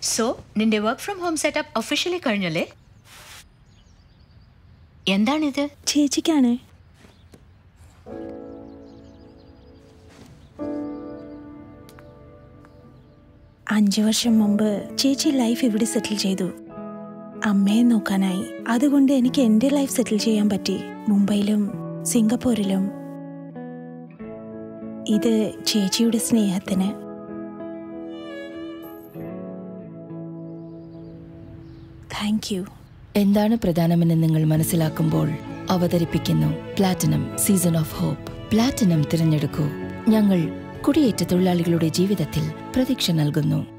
so നിന്റെ work from home setup officially കഴിഞ്ഞല്ലേ എന്താണിത് ചേച്ചിക്കാണ് അഞ്ചു വർഷം മുമ്പ് ചേച്ചി ലൈഫ് ഇവിടെ സെറ്റിൽ ചെയ്തു അമ്മയെ നോക്കാനായി അതുകൊണ്ട് എനിക്ക് എൻ്റെ ലൈഫ് സെറ്റിൽ ചെയ്യാൻ പറ്റി മുംബൈയിലും സിംഗപ്പൂരിലും ഇത് ചേച്ചിയുടെ സ്നേഹത്തിന് താങ്ക് യു എന്താണ് പ്രധാനമെന്ന് നിങ്ങൾ മനസ്സിലാക്കുമ്പോൾ അവതരിപ്പിക്കുന്നു platinum season of hope platinum തിരഞ്ഞെടുക്കൂ ഞങ്ങൾ കുടിയേറ്റ തൊഴിലാളികളുടെ ജീവിതത്തിൽ പ്രതീക്ഷ നൽകുന്നു